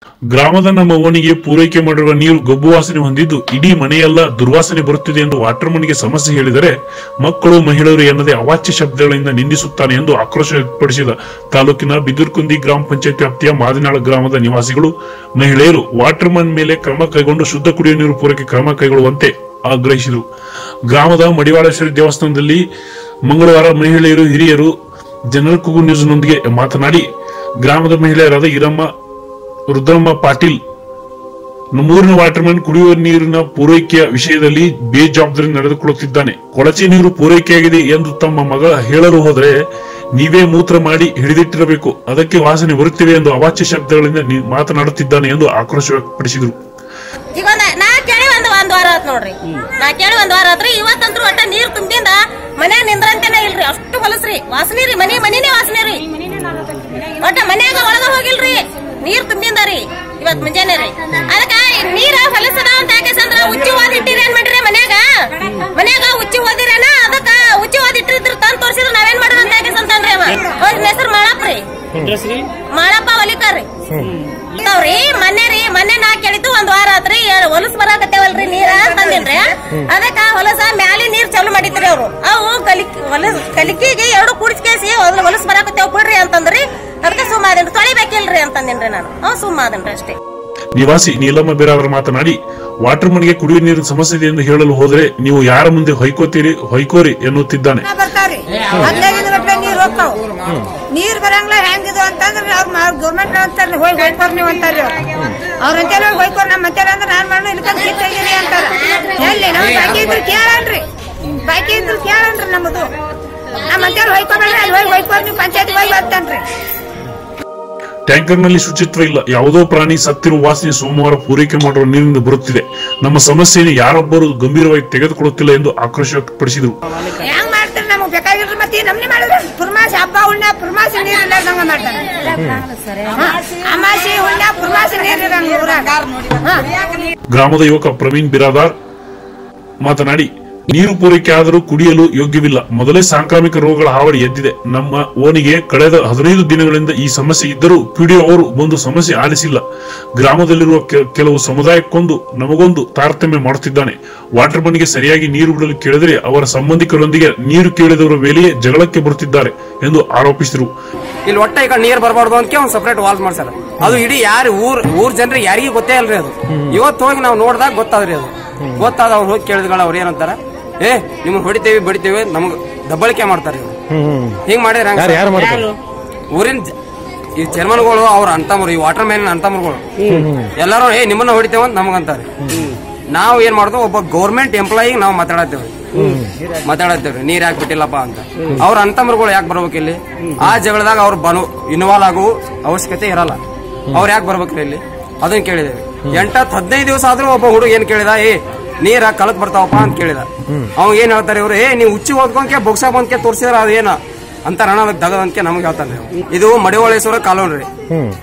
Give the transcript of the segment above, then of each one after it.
ಗ್ರಾಮದ ನಮ್ಮ ಓಣಿಗೆ ಪೂರೈಕೆ ಮಾಡಿರುವ ನೀರು ಗಬ್ಬು ವಾಸನೆ ಹೊಂದಿದ್ದು ಇಡೀ ಮನೆಯೆಲ್ಲ ದುರ್ವಾಸನೆ ಬರುತ್ತಿದೆ ಎಂದು ವಾಟರ್ಮನ್ಗೆ ಸಮಸ್ಯೆ ಹೇಳಿದರೆ ಮಕ್ಕಳು ಮಹಿಳೆಯರು ಎನ್ನದೇ ಅವಾಚ್ಯ ಶಬ್ದಗಳಿಂದ ನಿಂದಿಸುತ್ತಾನೆ ಎಂದು ಆಕ್ರೋಶ ವ್ಯಕ್ತಪಡಿಸಿದ ತಾಲೂಕಿನ ಬಿದುರ್ಕುಂದಿ ಗ್ರಾಮ ಪಂಚಾಯತ್ ವ್ಯಾಪ್ತಿಯ ಮಾದಿನಾಳ ಗ್ರಾಮದ ನಿವಾಸಿಗಳು ಮಹಿಳೆಯರು ವಾಟರ್ಮನ್ ಮೇಲೆ ಕ್ರಮ ಕೈಗೊಂಡು ಶುದ್ಧ ಕುಡಿಯುವ ನೀರು ಪೂರೈಕೆ ಕ್ರಮ ಕೈಗೊಳ್ಳುವಂತೆ ಆಗ್ರಹಿಸಿದರು ಗ್ರಾಮದ ಮಡಿವಾಳೇಶ್ವರಿ ದೇವಸ್ಥಾನದಲ್ಲಿ ಮಂಗಳವಾರ ಮಹಿಳೆಯರು ಹಿರಿಯರು ಜನರ ಕೂಗು ನ್ಯೂಸ್ನೊಂದಿಗೆ ಮಾತನಾಡಿ ಗ್ರಾಮದ ಮಹಿಳೆಯರಾದ ಈರಮ್ಮ ರುದ್ರಮ್ಮ ಪಾಟೀಲ್ ನಮ್ಮೂರಿನ ವಾಟರ್ಮನ್ ಕುಡಿಯುವ ನೀರಿನ ಪೂರೈಕೆಯ ವಿಷಯದಲ್ಲಿ ಬೇಜವಾಬ್ದಾರಿ ನಡೆದುಕೊಳ್ಳುತ್ತಿದ್ದಾನೆ ಕೊಳಚೆ ನೀರು ಪೂರೈಕೆಯಾಗಿದೆ ಎಂದು ತಮ್ಮ ಮಗ ಹೇಳಲು ಹೋದರೆ ನೀವೇ ಮೂತ್ರ ಮಾಡಿ ಹಿಡಿದಿಟ್ಟಿರಬೇಕು ಅದಕ್ಕೆ ವಾಸನೆ ಬರುತ್ತಿವೆ ಎಂದು ಅವಾಚ್ಯ ಶಬ್ದಗಳಿಂದ ನಿ- ಮಾತನಾಡುತ್ತಿದ್ದಾನೆ ಎಂದು ಆಕ್ರೋಶ ವ್ಯಕ್ತಪಡಿಸಿದರು ಈಗ ಒಂದ್ ನಾ ಕೇಳಿ ಒಂದ್ ಒಂದ್ ವಾರ ಆತ್ ನೋಡ್ರಿ ನಾ ಕೇಳಿ ಒಂದ್ ವಾರ ಆತ್ರಿ ಇವತ್ತಂತ್ರು ಒಟ್ಟ ನೀರ್ ತುಂಬಿಂದ ಮನ್ಯಾಗ ನಿಂದ್ರಂತೆನ ಇಲ್ರಿ ಅಷ್ಟು ಹೊಲಸ್ರಿ ವಾಸನೆ ರೀ ಮನಿ ಮನಿನೇ ವಾಸನೆ ರೀ ಒಟ್ಟ ಮನ್ಯಾಗ ಒಳಗ ಹೋಗಿಲ್ರಿ ನೀರ್ ತುಂಬಿಂದ ರೀ ಇವತ್ ಮುಂಜಾನೆ ರೀ ಅದಕ್ಕ ನೀರ ಹೊಲಸದ ಅಂತ ಯಾಕೆಸಂದ್ರ ಉಚ್ಚಿ ಓದ್ ಇಟ್ಟಿರಿ ಏನ್ ಮಾಡ್ರಿ ಮನ್ಯಾಗ ಮನ್ಯಾಗ ಉಚ್ಚಿ ಓದಿರೇನ ಅದಕ್ಕ ಉಚ್ಚಿ ಓದ್ ಇಟ್ಟಿರ್ತಿರ್ ತಂದ್ ತೋರ್ಸಿದ್ರ ನಾವೇನ್ ಮಾಡೋದು ಅಂತ ಯಾಕೆಸಂತಾನ್ರಿ ಅವ ಅವ್ರ ಹೆಸರು ಮಾಳಪ್ಪ ರೀ ಮಾಳಪ್ಪ ಹೊಲಿಕಾರ್ ರೀ ಇದಾವ್ರಿ ಮೊನ್ನೆ ರೀ ಮೊನ್ನೆ ನಾ ಕೇಳಿದ್ದು ಒಂದ್ ವಾರ ಆತ್ರಿ ಏಳ್ ಹೊಲಸ್ ಬರಾಕತ್ತೇವಲ್ರಿ ನೀರ ತಂದಿನ್ರಿ ಅದಕ್ಕ ಹೊಲಸ ಮ್ಯಾಲಿ ನೀರ್ ಚಾಲು ಮಾಡಿದ್ರಿ ಅವ್ರು ಅವು ಕಲಿಕ್ ಹೊಲಸ್ ಕಲಿಕಿಗೆ ಎರಡು ಕುಡಿಸ್ಕೇಸಿ ಅದ್ರ ಹೊಲಸ್ ಬರಾಕತ್ತೇವ್ ಬಿಡ್ರಿ ಅಂತಂದ್ರಿ ಅದಕ್ಕೆ ಸುಮ್ಮಾದೇನ್ರಿ ತೊಳಿಬೇಕಿಲ್ರಿ ಅಂತಂದಿನ್ರಿ ನಾನು ಅವ್ ಸುಮ್ಮಾದನ್ರಿ ಅಷ್ಟೇ ನಿವಾಸಿ ನೀಲಮ್ಮ ಬೇರಾವರು ಮಾತನಾಡಿ ವಾಟರ್ಮನ್ಗೆ ಕುಡಿಯುವ ನೀರಿನ ಸಮಸ್ಯೆ ಇದೆ ಎಂದು ಹೇಳಲು ಹೋದರೆ ನೀವು ಯಾರ ಮುಂದೆ ಹೊಯ್ಕೋತೀರಿ ಹೊಯ್ಕೋರಿ ಎನ್ನುತ್ತಿದ್ದಾನೆ ಬರ್ತಾವ್ರಿ ಹದಿನೈದು ಗಂಟೆ ನೀರ್ ಹೋಗ್ತಾವ ನೀರ್ ಬರಂಗಿಲ್ಲ ಹೆಂಗಿದು ಅಂತಂದ್ರೆ ಅವ್ರ ಗೌರ್ಮೆಂಟ್ ಅಂತಾರ ಹೋಗಿ ಹೋಯ್ಕೋರ್ ನೀವು ಅಂತಾರ್ರಿ ಅವ್ರ ಅಂತೇಳಿ ಹೋಗಿ ಹೋಯ್ಕೋರ್ ನಮ್ಮ ಅಂತೇಳಿ ಅಂದ್ರೆ ನಾನ್ ಮಾಡೋಣ ಇಲ್ಕ ಸಿಟ್ಟಿದ್ದೀರಿ ಅಂತಾರ ಎಲ್ಲಿ ನಾವು ಬಾಕಿ ಇದ್ರು ಕೇಳನ್ರಿ ಬಾಕಿ ಇದ್ರು ಕೇಳನ್ರಿ ನಮ್ಮದು ನಮ್ಮ ಅಂತೇಳಿ ಹೋಯ್ಕೋಬೇಡ್ರಿ ಅಲ್ಲಿ ಹೋಗಿ ಹೋಯ್ಕೋರ್ ನೀವು ಪಂಚಾಯತ್ ಹೋಗಿ ಬರ್ತೇನ್ರಿ ಟ್ಯಾಂಕರ್ನಲ್ಲಿ ಶುಚಿತ್ವ ಇಲ್ಲ ಯಾವುದೋ ಪ್ರಾಣಿ ಸತ್ತಿರುವ ವಾಸನೆ ಸೋಮವಾರ ಪೂರೈಕೆ ಮಾಡುವ ನೀರಿನಿಂದ ಬರುತ್ತಿದೆ ನಮ್ಮ ಸಮಸ್ಯೆಯನ್ನು ಯಾರೊಬ್ಬರು ಗಂಭೀರವಾಗಿ ತೆಗೆದುಕೊಳ್ಳುತ್ತಿಲ್ಲ ಎಂದು ಆಕ್ರೋಶ ವ್ಯಕ್ತಪಡಿಸಿದರು ಹೆಂಗ್ ಮಾಡ್ತಾರೆ ನಮಗ್ ಬೇಕಾಗಿಲ್ರಿ ಮತ್ತೆ ಈ ನಮ್ನಿ ಮಾಡಿದ್ರೆ ಪುರ್ಮಾಸಿ ಹಬ್ಬ ಉಣ್ಣ ಪುರ್ಮಾಸಿ ನೀರ್ ಇಲ್ಲದಂಗ ಮಾಡ್ತಾರೆ ಹಾ, ಅಮಾಸಿ ಉಣ್ಣ ಪುರ್ಮಾಸಿ ನೀರ್ ಇರಂಗ ಊರಾಗ ಹಾ. ಗ್ರಾಮದ ಯುವಕ ಪ್ರವೀಣ್ ಬಿರಾದಾರ್ ಮಾತನಾಡಿ ನೀರು ಪೂರೈಕೆ ಆದರೂ ಕುಡಿಯಲು ಯೋಗ್ಯವಿಲ್ಲ ಮೊದಲೇ ಸಾಂಕ್ರಾಮಿಕ ರೋಗಗಳ ಹಾವಳಿ ಎದ್ದಿದೆ ನಮ್ಮ ಓಣಿಗೆ ಕಳೆದ ಹದಿನೈದು ದಿನಗಳಿಂದ ಈ ಸಮಸ್ಯೆ ಇದ್ದರೂ ಪಿಡಿಒ ಅವರು ಒಂದು ಸಮಸ್ಯೆ ಆಲಿಸಿಲ್ಲ ಗ್ರಾಮದಲ್ಲಿರುವ ಕೆ- ಕೆಲವು ಸಮುದಾಯಕ್ಕೊಂದು ನಮಗೊಂದು ತಾರತಮ್ಯ ಮಾಡುತ್ತಿದ್ದಾನೆ ವಾಟರ್ ಮನ್ಗೆ ಸರಿಯಾಗಿ ನೀರು ಬಿಡಲು ಕೇಳಿದರೆ ಅವರ ಸಂಬಂಧಿಕರೊಂದಿಗೆ ನೀರು ಕೇಳಿದವರ ಮೇಲೆಯೇ ಜಗಳಕ್ಕೆ ಬರುತ್ತಿದ್ದಾರೆ ಎಂದು ಆರೋಪಿಸಿದರು ಇಲ್ಲಿ ಒಟ್ಟ ಈಗ ನೀರ್ ಬರಬಾರ್ದು ಅಂತ ಒಂದ್ ಸಪರೇಟ್ ವಾಲ್ಸ್ ಮಾಡ್ಸಾರ ಅದು ಇಡೀ ಯಾರು ಊರ್ ಊರ್ ಜನರಿಗೆ ಯಾರಿಗೂ ಗೊತ್ತೇ ಇಲ್ರಿ ಅದು ಇವತ್ತು ಹೋಗಿ ನಾವು ನೋಡಿದಾಗ ಗೊತ್ತಾದ್ರಿ ಅದು ಗೊತ್ತಾದ ಅವ್ರು ಹೋಗಿ ಕೇಳಿದ್ಗಳ ಅವ್ರು ಏನಂತಾರ ಏ ನಿಮ್ಮನ್ನ ಹೊಡಿತೇವಿ ಬಡಿತೇವಿ ನಮ್ಗ್ ದಬ್ಬಳಿಕೆ ಮಾಡ್ತಾರೆ ಇವ್ರು ಹಿಂಗ್ ಮಾಡಿದ್ರ ಹೆಂಗ್ ಯಾರು ಯಾರು ಮಾಡ್ತಾರೆ ಊರಿನ ಜ- ಈ ಚೇರ್ಮನ್ಗಳು ಅವ್ರ ಅಂತಮ್ರು ಈ ವಾಟರ್ ಮ್ಯಾನ್ ಅಂತಮ್ರುಗಳು ಎಲ್ಲಾರು ಏ ನಿಮ್ಮನ್ನ ಹೊಡಿತೇವ ಅಂತ ನಮಗಂತಾರೆ ನಾವು ಏನ್ ಮಾಡೋದು ಒಬ್ಬ ಗೌರ್ಮೆಂಟ್ ಎಂಪ್ಲಾಯಿ ನಾವು ಮಾತಾಡತ್ತೇವ್ರಿ ಮಾತಾಡತ್ತೇವ್ರಿ ನೀರ್ ಯಾಕೆ ಬಿಟ್ಟಿಲ್ಲಪ್ಪ ಅಂತ ಅವ್ರ ಅಂತಮ್ರುಗಳು ಯಾಕೆ ಬರ್ಬೇಕು ಇಲ್ಲಿ ಆ ಜಗಳದಾಗ ಅವ್ರು ಬನು ಇನ್ವಾಲ್ವ್ ಆಗೋ ಅವಶ್ಯಕತೆ ಇರಲ್ಲ ಅವ್ರು ಯಾಕೆ ಬರ್ಬೇಕ್ರಿ ಇಲ್ಲಿ ಅದನ್ನ ಕೇಳಿದೇವೆ ಎಂಟತ್ ಹದಿನೈದು ದಿವಸ ಆದ್ರೂ ಒಬ್ಬ ಹುಡುಗ ಏನ್ ಕೇಳಿದ ಏ ನೀರ ಕಲಕ್ ಬರ್ತಾವಪ್ಪ ಅಂತ ಕೇಳಿದ ಅವ್ ಏನ್ ಹೇಳ್ತಾರೆ ಇವ್ರು ಏ ನೀವು ಉಚ್ಚಿ ಓದ್ಕೊಂಡ್ಕೆ ಬೊಕ್ಸ ಬಂದ್ಕೆ ತೋರ್ಸಿದ್ರ ಅದೇನ ಅಂತ ಅದಕ್ಕೆ ದಗದಂಕೆ ನಮ್ಗೆ ಹೇಳ್ತಾರೆ ಇದು ಮಡಿವಾಳೇಶ್ವರ ಕಾಲೋನಿ ರೀ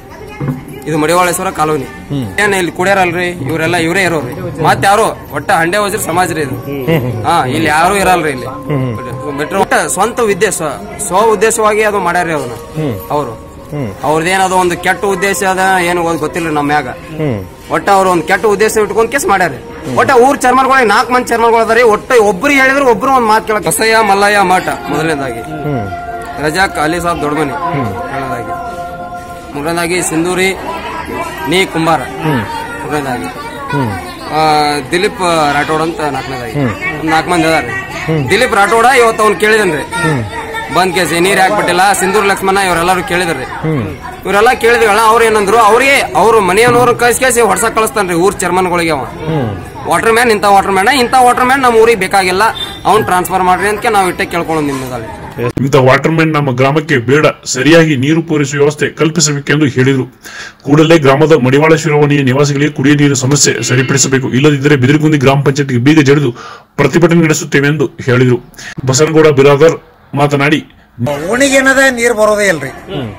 ಇದು ಮಡಿವಾಳೇಶ್ವರ ಕಾಲೋನಿ ಏನ್ ಇಲ್ಲಿ ಕುಡಿಯರಲ್ರಿ ಇವರೆಲ್ಲ ಇವರೇ ಇರೋರಿ ಮತ್ ಯಾರು ಒಟ್ಟ ಹಂಡೆ ವಜ್ರ ಸಮಾಜ ರೀ ಇದು ಹಾ ಇಲ್ಲಿ ಯಾರು ಇರಲ್ರಿ ಇಲ್ಲಿ ಮೆಟ್ರೋ ಒಟ್ಟ ಸ್ವಂತ ವಿದ್ಯೆ ಸ್ವ ಸ್ವ ಉದ್ದೇಶವಾಗಿ ಅದು ಮಾಡ್ಯಾರ್ರಿ ಅದನ್ನ ಅವರು ಅವ್ರದ್ದೇನದು ಒಂದು ಕೆಟ್ಟ ಉದ್ದೇಶ ಅದ ಏನು ಒಂದ್ ಗೊತ್ತಿಲ್ಲ ನಮ್ಮ ಮ್ಯಾಗ ಒಟ್ಟ ಅವ್ರು ಒಂದು ಕೆಟ್ಟ ಉದ್ದೇಶ ಇಟ್ಕೊಂಡ್ ಕೇಸ್ ಮಾಡ್ಯಾರ ಒಟ್ಟ ಊರ್ ಚರ್ಮನ್ಗಳಿಗೆ ನಾಲ್ಕು ಮಂದಿ ಚರ್ಮನ್ಗಳು ಅದಾರಿ ಒಟ್ಟ ಒಬ್ರು ಹೇಳಿದ್ರು ಒಬ್ರು ಒಂದ್ ಮಾತು ಕೇಳಕ್ ಬಸಯ್ಯ ಮಲ್ಲಯ್ಯ ಮಠ ಮೊದಲನೇದಾಗಿ ರಜಾಕ್ ಅಲಿ ಸಾಬ್ ದೊಡ್ಡಮನಿ ಎರಡನೇದಾಗಿ ಮೂರನೇದಾಗಿ ಸಿಂಧೂರಿ ನೀ ಕುಂಬಾರ ಮೂರನೇದಾಗಿ ಆ, ದಿಲೀಪ್ ರಾಠೋಡ್ ಅಂತ ನಾಲ್ಕನೇದಾಗಿ ಒಂದ್ ನಾಲ್ಕು ಮಂದಿ ಅದಾರ ದಿಲೀಪ್ ರಾಠೋಡ ಇವತ್ತು ಅವ್ನು ಕೇಳಿದನ್ರಿ ಬಂದ್ ಕೇಸಿ ನೀರ್ ಹಾಕ್ಬಿಟ್ಟಿಲ್ಲ ಸಿಂಧೂರ್ ಲಕ್ಷ್ಮಣ ಇವರೆಲ್ಲರೂ ಕೇಳಿದ್ರಿ ಇವರೆಲ್ಲ ಕೇಳಿದ್ವಲ್ಲ ಅವ್ರ ಏನಂದ್ರು ಅವ್ರಿಗೆ ಅವ್ರ ಮನೆಯವ್ರ ಕಳ್ಸಿ ಕೇಸಿ ಹೊಡ್ಸಕ್ ಕಳಿಸ್ತಾನ್ರಿ ಊರ್ ಚರ್ಮನ್ಗಳಿಗೆ ಅವ ವಾಟರ್ ಮ್ಯಾನ್ ಇಂಥ ವಾಟರ್ ಮ್ಯಾನ್ ಇಂಥ ವಾಟರ್ ಮ್ಯಾನ್ ನಮ್ಮ ಊರಿಗೆ ಬೇಕಾಗಿಲ್ಲ ಅವ್ನ್ ಟ್ರಾನ್ಸ್ಫರ್ ಮಾಡ್ರಿ ಅಂತ ನಾವು ಇಟ್ಟೆ ಕೇಳ್ಕೊಳ್ಳೋದು ನಿಮ್ಮದಲ್ಲಿ ಇಂಥ ವಾಟರ್ಮನ್ ನಮ್ಮ ಗ್ರಾಮಕ್ಕೆ ಬೇಡ ಸರಿಯಾಗಿ ನೀರು ಪೂರೈಸುವ ವ್ಯವಸ್ಥೆ ಕಲ್ಪಿಸಬೇಕೆಂದು ಹೇಳಿದರು ಕೂಡಲೇ ಗ್ರಾಮದ ಮಡಿವಾಳೇಶ್ವರವಣಿಯ ನಿವಾಸಿಗಳಿಗೆ ಕುಡಿಯುವ ನೀರಿನ ಸಮಸ್ಯೆ ಸರಿಪಡಿಸಬೇಕು ಇಲ್ಲದಿದ್ದರೆ ಬಿದಿರುಗುಂದಿ ಗ್ರಾಮ ಪಂಚಾಯತ್ಗೆ ಬೀಗ ಜಡಿದು ಪ್ರತಿಭಟನೆ ನಡೆಸುತ್ತೇವೆ ಎಂದು ಹೇಳಿದರು ಬಸನಗೌಡ ಬಿರಾದರ್ ಮಾತನಾಡಿ ಓಣಿಗೇನದ ನೀರ್ ಬರೋದೇ ಇಲ್ರಿ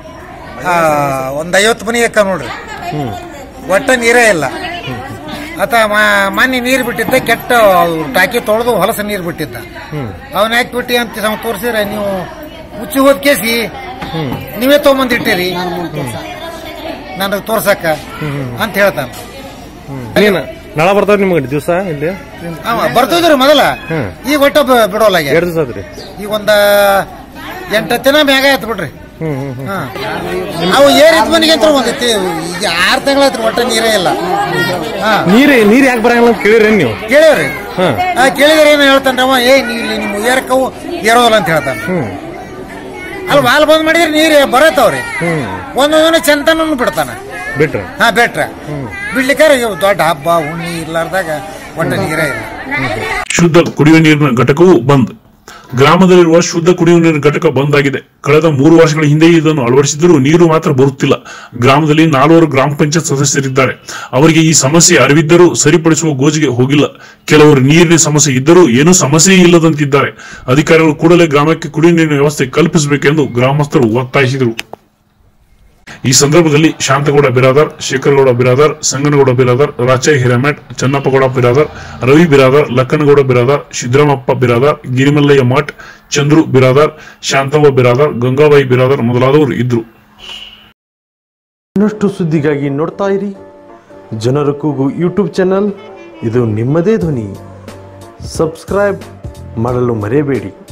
ಆ, ಒಂದ್ ಐವತ್ತು ಮನಿ ಅಕ್ಕ ನೋಡ್ರಿ ಒಟ್ಟ ನೀರೇ ಇಲ್ಲ ಆತ ಮೊನ್ನೆ ನೀರ್ ಬಿಟ್ಟಿದ್ದ ಕೆಟ್ಟ ಟಾಕಿ ತೊಳೆದು ಹೊಲಸ ನೀರ್ ಬಿಟ್ಟಿದ್ದ ಅವನ್ ಯಾಕೆ ಬಿಟ್ಟಿ ಅಂತ ನಾವು ತೋರಿಸಿದ್ರೆ ನೀವು ಹುಚ್ಚಿ ಹೋದ್ ಕೇಸಿ ನೀವೇ ತಗೊಂಬಂದಿಟ್ಟಿರಿ ನನಗೆ ತೋರ್ಸಕ್ಕ ಅಂತ ಹೇಳ್ತಾನ ನೀನು ನಾಳೆ ಬರ್ತಾವ ನಿಮ್ಗೆ ದಿವಸ ಇಲ್ಲಿ ಅವ ಬರ್ತಿದ್ರು ಮೊದಲ ಹ್ಮ್. ಈಗ ಒಟ್ಟ ಬ- ಬಿಡೋಲ್ಲ ಈಗ. ಎರಡು ದಿವಸ ಆತ್ರಿ ಈಗ ಒಂದ ಎಂಟು ದಿನ ಮ್ಯಾಗ ಆಯ್ತು ಬಿಡ್ರಿ ಹ್ಮ್ ಹ್ಮ್ ಹ್ಮ್ ಹಾ. ಅವು ಏರಿದ ಮನೆಗೆ ಅಂತ ಒಂದೈತಿ ಈಗ ಆರು ತಿಂಗಳಾಯ್ತು ಒಟ್ಟ ನೀರೇ ಇಲ್ಲ ಹಾ ನೀರ್ ನೀರ್ ಯಾಕೆ ಬರಂಗಿಲ್ಲ ಅಂತ ಕೇಳಿರೇನ್ ನೀವು ಕೇಳಿವ್ರಿ ಹಾ ಆ ಕೇಳಿದ್ರೆ ಏನು ಹೇಳ್ತಾನ್ರಿ ಅವ ಏ ನೀವು ಇಲ್ಲಿ ನಿಮ್ಮ ಏರಕ್ಕವು ಏರೋದಿಲ್ಲ ಅಂತ ಹೇಳ್ತಾನೆ ಹ್ಮ್ ಅಲ್ಲಿ ವಾಲ್ ಬಂದ್ ಮಾಡಿದ್ರೆ ನೀರು ಬರತ್ತವ್ರಿ ಹ್ಮ್ ಒಂದೊಂದೊಂದು ಚಂತನೂ ಬಿಡ್ತಾನ ಬಿಟ್ರ ಹಾ ಬೇಟ್ರ ಬಿಡ್ಲಿಕ್ಕಾರ ಇವು ದೊಡ್ಡ ಹಬ್ಬ ಹುಣ್ಣಿ ಇರ್ಲಾರ್ದಾಗ ಒಟ್ಟ ನೀರೇ ಇಲ್ಲ ಶುದ್ಧ ಕುಡಿಯುವ ನೀರಿನ ಘಟಕವು ಬಂದ್ ಗ್ರಾಮದಲ್ಲಿರುವ ಶುದ್ಧ ಕುಡಿಯುವ ನೀರಿನ ಘಟಕ ಬಂದ್ ಆಗಿದೆ ಕಳೆದ ಮೂರು ವರ್ಷಗಳ ಹಿಂದೆ ಇದನ್ನು ಅಳವಡಿಸಿದರೂ ನೀರು ಮಾತ್ರ ಬರುತ್ತಿಲ್ಲ ಗ್ರಾಮದಲ್ಲಿ ನಾಲ್ವರು ಗ್ರಾಮ ಪಂಚಾಯತ್ ಸದಸ್ಯರಿದ್ದಾರೆ ಅವರಿಗೆ ಈ ಸಮಸ್ಯೆ ಅರಿವಿದ್ದರೂ ಸರಿಪಡಿಸುವ ಗೋಜಿಗೆ ಹೋಗಿಲ್ಲ ಕೆಲವರು ನೀರಿನ ಸಮಸ್ಯೆ ಇದ್ದರೂ ಏನೂ ಸಮಸ್ಯೆ ಇಲ್ಲದಂತಿದ್ದಾರೆ ಅಧಿಕಾರಿಗಳು ಕೂಡಲೇ ಗ್ರಾಮಕ್ಕೆ ಕುಡಿಯುವ ನೀರಿನ ವ್ಯವಸ್ಥೆ ಕಲ್ಪಿಸಬೇಕೆಂದು ಗ್ರಾಮಸ್ಥರು ಒತ್ತಾಯಿಸಿದರು ಈ ಸಂದರ್ಭದಲ್ಲಿ ಶಾಂತಗೌಡ ಬಿರಾದರ್ ಶೇಖರಗೌಡ ಬಿರಾದರ್ ಸಂಗನಗೌಡ ಬಿರಾದರ್ ರಾಚೆ ಹಿರೇಮಠ್ ಚನ್ನಪ್ಪಗೌಡ ಬಿರಾದರ್ ರವಿ ಬಿರಾದರ್ ಲಕ್ಕನಗೌಡ ಬಿರಾದರ್ ಸಿದ್ದರಾಮಪ್ಪ ಬಿರಾದರ್ ಗಿರಿಮಲ್ಲಯ್ಯ ಮಠ್ ಚಂದ್ರು ಬಿರಾದರ್ ಶಾಂತವ್ವ ಬಿರಾದರ್ ಗಂಗಾಬಾಯಿ ಬಿರಾದರ್ ಮೊದಲಾದವರು ಇದ್ರು ಇನ್ನಷ್ಟು ಸುದ್ದಿಗಾಗಿ ನೋಡ್ತಾ ಇರಿ ಜನರ ಕೂಗು ಯೂಟ್ಯೂಬ್ ಚಾನಲ್ ಇದು ನಿಮ್ಮದೇ ಧ್ವನಿ ಸಬ್ಸ್ಕ್ರೈಬ್ ಮಾಡಲು ಮರೆಯಬೇಡಿ